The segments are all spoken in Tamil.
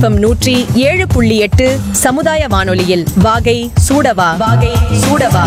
எஃப்எம் நூற்றி ஏழு புள்ளி எட்டு சமுதாய வானொலியில் வாகை சூடவா வாகை சூடவா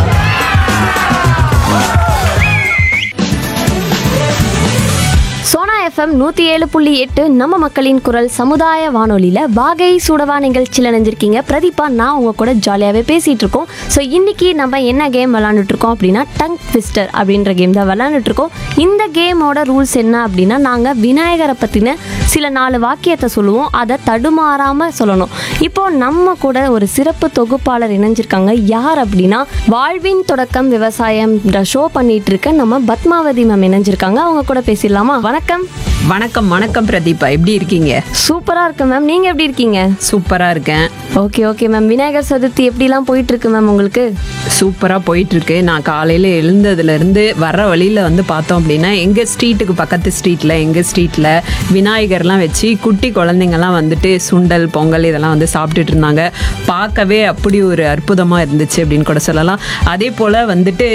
சோனா எஃப்எம் நூற்றி ஏழு புள்ளி எட்டு நம்ம மக்களின் குரல் சமுதாய வானொலியில் வாகை சூடவா நிகழ்ச்சியில் நினைஞ்சிருக்கீங்க பிரதீபா நான் உங்கள் கூட ஜாலியாகவே பேசிகிட்டு இருக்கோம் ஸோ இன்றைக்கி நம்ம என்ன கேம் விளாண்டுட்டு இருக்கோம் அப்படின்னா டங் ட்விஸ்டர் அப்படின்ற கேம் தான் விளாண்டுட்டு இருக்கோம் இந்த கேமோட ரூல்ஸ் என்ன அப்படின்னா நாங்கள் விநாயகரை பற்றின சில நாலு வாக்கியத்தை சொல்லுவோம் அதை தடுமாறாமல் சொல்லணும் இப்போ நம்ம கூட ஒரு சிறப்பு தொகுப்பாளர் இணைஞ்சிருக்காங்க யார் அப்படின்னா வாழ்வின் தொடக்கம் விவசாயம் ஷோ பண்ணிட்டு இருக்க நம்ம பத்மாவதி மேம் இணைஞ்சிருக்காங்க அவங்க கூட பேசிடலாமா வணக்கம் வணக்கம் வணக்கம் பிரதீபா எப்படி இருக்கீங்க சூப்பராக இருக்கு மேம் நீங்கள் எப்படி இருக்கீங்க சூப்பரா இருக்கேன் okay okay ma'am Vinayagar Chaturthi எப்படிலாம் போயிட்டு இருக்கு மேம் உங்களுக்கு சூப்பரா போயிட்டு இருக்கு நான் காலையில எழுந்ததுல இருந்து வர்ற வழியில வந்து பார்த்தோம் அப்படின்னா எங்க ஸ்ட்ரீட்டுக்கு பக்கத்து ஸ்ட்ரீட்ல எங்க ஸ்ட்ரீட்ல விநாயகர்லாம் வச்சு குட்டி குழந்தைங்கலாம் வந்துட்டு சுண்டல் பொங்கல் இதெல்லாம் வந்து சாப்பிட்டுட்டு இருந்தாங்க பார்க்கவே அப்படி ஒரு அற்புதமா இருந்துச்சு அப்படின்னு கூட சொல்லலாம் அதே போல வந்துட்டு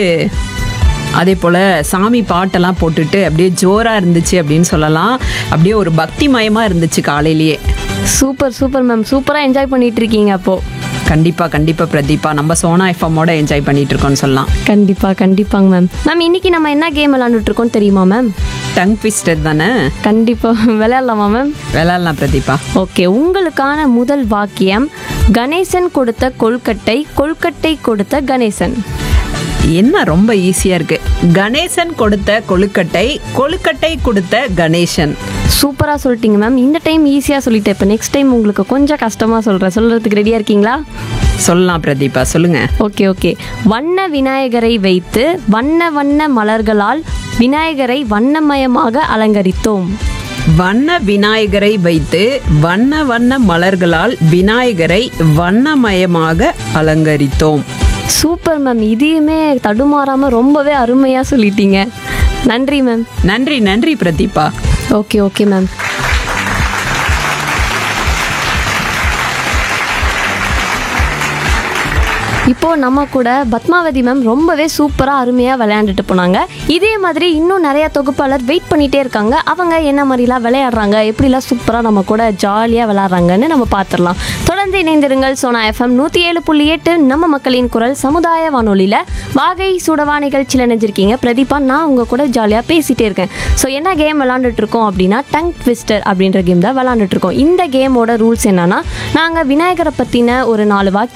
அதே போல் சாமி பாட்டெல்லாம் போட்டுட்டு அப்படியே ஜோராக இருந்துச்சு அப்படின்னு சொல்லலாம் அப்படியே ஒரு பக்திமயமாக இருந்துச்சு காலையிலேயே சூப்பர் சூப்பர் மேம் சூப்பராக என்ஜாய் பண்ணிட்டு இருக்கீங்க அப்போ கண்டிப்பா கண்டிப்பா பிரதீபா நம்ம சோனா எஃப்எம்மோட என்ஜாய் பண்ணிட்டு இருக்கோம்னு சொல்லலாம் கண்டிப்பாக கண்டிப்பாங்க மேம் மேம் இன்னைக்கு நம்ம என்ன கேம் விளாண்டுட்டு இருக்கோம் தெரியுமா மேம் டங் ட்விஸ்டர் தானே கண்டிப்பாக விளையாடலாமா மேம் விளாட்லாம் பிரதீபா ஓகே உங்களுக்கான முதல் வாக்கியம் கணேசன் கொடுத்த கொல்கட்டை கொல்கட்டை கொடுத்த கணேசன் என்ன ரொம்ப ஈஸியா இருக்கு கணேசன் கொடுத்த கொழுக்கட்டை கொழுக்கட்டை கொடுத்த கணேசன் சூப்பராக சொல்லிட்டீங்க மேம் இந்த டைம் ஈஸியாக சொல்லிட்டேன் இப்போ நெக்ஸ்ட் டைம் உங்களுக்கு கொஞ்சம் கஷ்டமாக சொல்கிறேன் சொல்கிறதுக்கு ரெடியாக இருக்கீங்களா சொல்லலாம் பிரதீபா சொல்லுங்க ஓகே ஓகே வண்ண விநாயகரை வைத்து வண்ண வண்ண மலர்களால் விநாயகரை வண்ணமயமாக அலங்கரித்தோம் வண்ண விநாயகரை வைத்து வண்ண வண்ண மலர்களால் விநாயகரை வண்ணமயமாக அலங்கரித்தோம் சூப்பர் மேம் இதையுமே தடுமாறாமல் ரொம்பவே அருமையாக சொல்லிட்டீங்க நன்றி மேம் நன்றி நன்றி பிரதீபா ஓகே ஓகே மேம் இப்போ நம்ம கூட பத்மாவதி மேம் ரொம்பவே சூப்பராக அருமையாக விளையாண்டுட்டு போனாங்க இதே மாதிரி இன்னும் நிறைய தொகுப்பாளர் வெயிட் பண்ணிட்டே இருக்காங்க அவங்க என்ன மாதிரிலாம் விளையாடுறாங்க எப்படிலாம் சூப்பராக நம்ம கூட ஜாலியாக விளையாடுறாங்கன்னு நம்ம பார்த்துடலாம் தொடர்ந்து இணைந்திருங்கள் சோனா எஃப்எம் நூற்றி ஏழு புள்ளி எட்டு நம்ம மக்களின் குரல் சமுதாய வானொலியில் வாகை சுடவா நிகழ்ச்சியில் நினைஞ்சிருக்கீங்க பிரதீபா நான் உங்கள் கூட ஜாலியாக பேசிகிட்டே இருக்கேன் ஸோ என்ன கேம் விளாண்டுட்டு இருக்கோம் அப்படின்னா டங் ட்விஸ்டர் அப்படின்ற கேம் தான் விளாண்டுட்டு இருக்கோம் இந்த கேமோட ரூல்ஸ் என்னன்னா நாங்கள் விநாயகரை பற்றின ஒரு நாலு வாக்கியம்